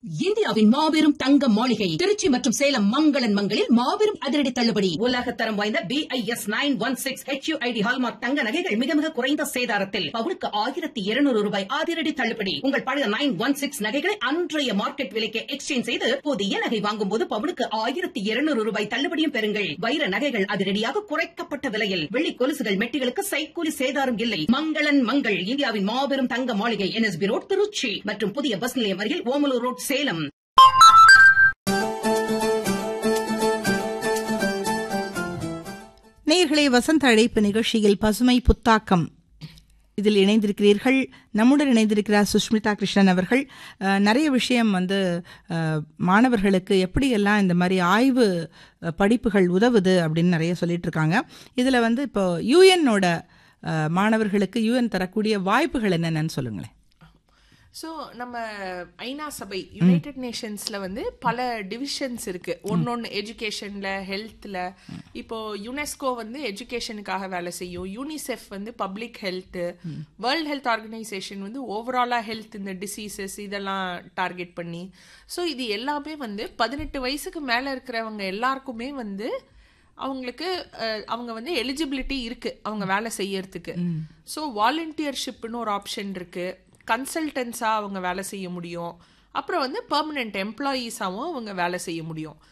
இந்தியாவின் மாபெரும் தங்க மாளிகை திருச்சி மற்றும் சேலம் மங்களன் மங்களில் மாபெரும் அதிரடி தள்ளுபடி உலக தரம் வாய்ந்த B I S nine one six H ID hallmark தங்க நகைகள் மிக மிக குறைந்த சேதாரத்தில் பவுனுக்கு ஆயிரத்தி இருநூறு ரூபாய் அதிரடி தள்ளுபடி உங்கள் பழைய நைன் ஒன் சிக்ஸ் நகைகளை அன்றைய மார்க்கெட் விலைக்கு எக்ஸ்சேஞ்ச் செய்து புதிய நகை வாங்கும் போது பவுனுக்கு ஆயிரத்தி இருநூறு ரூபாய் தள்ளுபடியும் பெறுங்கள் வைர நகைகள் அதிரடியாக குறைக்கப்பட்ட விலையில் வெள்ளி கொலுசுகள் மெட்டிகளுக்கு சைக்கூலி சேதாரம் இல்லை மங்களன் மங்கள் இந்தியாவின் மாபெரும் தங்க மாளிகை என்எஸ்பி ரோட் திருச்சி மற்றும் புதிய பஸ் நிலையம் அருகில் ஓமலூர் ரோட் சேலம் நேயர்களே வசந்த அழைப்பு நிகழ்ச்சியில் பசுமை புத்தாக்கம் இதில் இணைந்திருக்கிறீர்கள் நம்முடன் இணைந்திருக்கிறார் சுஷ்மிதா கிருஷ்ணன் அவர்கள் அஹ், நிறைய விஷயம் வந்து அஹ், மாணவர்களுக்கு எப்படியெல்லாம் இந்த மாதிரி ஆய்வு அஹ், படிப்புகள் உதவுது அப்படின்னு நிறைய சொல்லிட்டு இருக்காங்க இதில் வந்து இப்போ யூஎன்னோட மாணவர்களுக்கு யூஎன் தரக்கூடிய வாய்ப்புகள் என்னென்னு சொல்லுங்களேன் ஸோ நம்ம ஐநா சபை யுனைடெட் நேஷன்ஸ்ல வந்து பல டிவிஷன்ஸ் இருக்கு ஒன்னொன்னு எஜுகேஷன்ல ஹெல்த்ல இப்போ யுனெஸ்கோ வந்து எஜுகேஷனுக்காக வேலை செய்யும் யூனிசெஃப் வந்து public health world health organisation வந்து ஓவராலா ஹெல்த் இந்த டிசீசஸ் இதெல்லாம் டார்கெட் பண்ணி ஸோ இது எல்லாமே வந்து பதினெட்டு வயசுக்கு மேல இருக்கிறவங்க எல்லாருக்குமே வந்து அவங்களுக்கு அஹ், அவங்க வந்து எலிஜிபிலிட்டி இருக்கு அவங்க வேலை செய்யறதுக்கு ஸோ வாலண்டியர்ஷிப்னு ஒரு ஆப்ஷன் இருக்கு கன்சல்டன்ஸாக அவங்க வேலை செய்ய முடியும் அப்புறம் வந்து பெர்மனெண்ட் எம்ப்ளாயீஸாகவும் அவங்க வேலை செய்ய முடியும்